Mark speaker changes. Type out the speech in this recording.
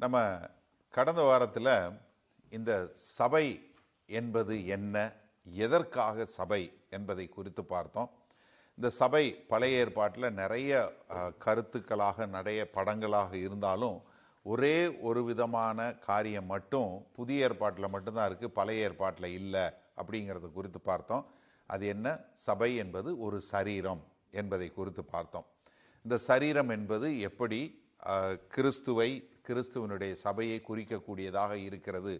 Speaker 1: நம்ம கடந்த வாரத்தில் இந்த சபை என்பது என்ன எதற்காக சபை என்பதை குறித்து பார்த்தோம் இந்த சபை பழைய ஏற்பாட்டில் நிறைய அஹ், கருத்துக்களாக நிறைய படங்களாக இருந்தாலும் ஒரே ஒரு விதமான காரியம் மட்டும் புதிய ஏற்பாட்டில் மட்டும்தான் இருக்குது பழைய ஏற்பாட்டில் இல்லை அப்படிங்கிறத குறித்து பார்த்தோம் அது என்ன சபை என்பது ஒரு சரீரம் என்பதை குறித்து பார்த்தோம் இந்த சரீரம் என்பது எப்படி அஹ், கிறிஸ்துவை கிறிஸ்துவனுடைய சபையை குறிக்கக்கூடியதாக இருக்கிறது